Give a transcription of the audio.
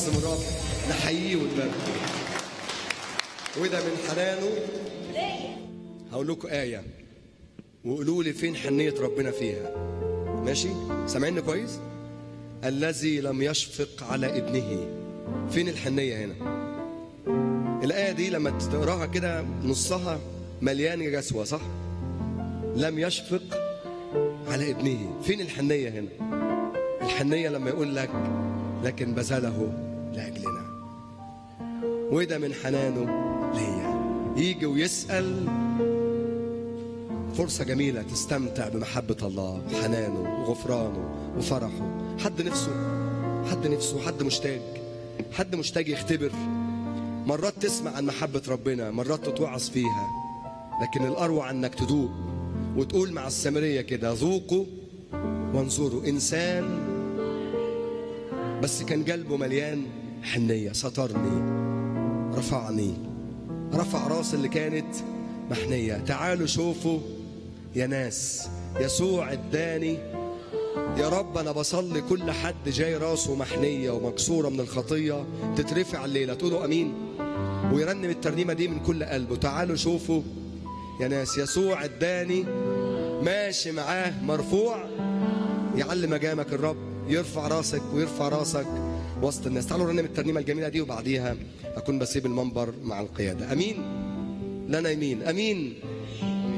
اسم الرب نحييه ونباركه وده من حنانه هقول لكم آية وقولوا لي فين حنية ربنا فيها ماشي سامعيني كويس الذي لم يشفق على ابنه فين الحنية هنا الآية دي لما تقراها كده نصها مليان جسوة صح لم يشفق على ابنه فين الحنية هنا الحنية لما يقول لك لكن بذله لأجلنا وده من حنانه ليا يجي ويسأل فرصة جميلة تستمتع بمحبة الله وحنانه وغفرانه وفرحه حد نفسه حد نفسه حد مشتاق حد مشتاق يختبر مرات تسمع عن محبة ربنا مرات تتوعظ فيها لكن الأروع أنك تدوق وتقول مع السامرية كده ذوقوا وانظروا إنسان بس كان قلبه مليان حنية سترني رفعني رفع راس اللي كانت محنية تعالوا شوفوا يا ناس يسوع اداني يا رب انا بصلي كل حد جاي راسه محنية ومكسورة من الخطية تترفع الليلة تقولوا امين ويرنم الترنيمة دي من كل قلبه تعالوا شوفوا يا ناس يسوع اداني ماشي معاه مرفوع يعلم مجامك الرب يرفع راسك ويرفع راسك وسط الناس تعالوا نرنم الترنيمة الجميلة دي وبعديها أكون بسيب المنبر مع القيادة أمين لنا يمين أمين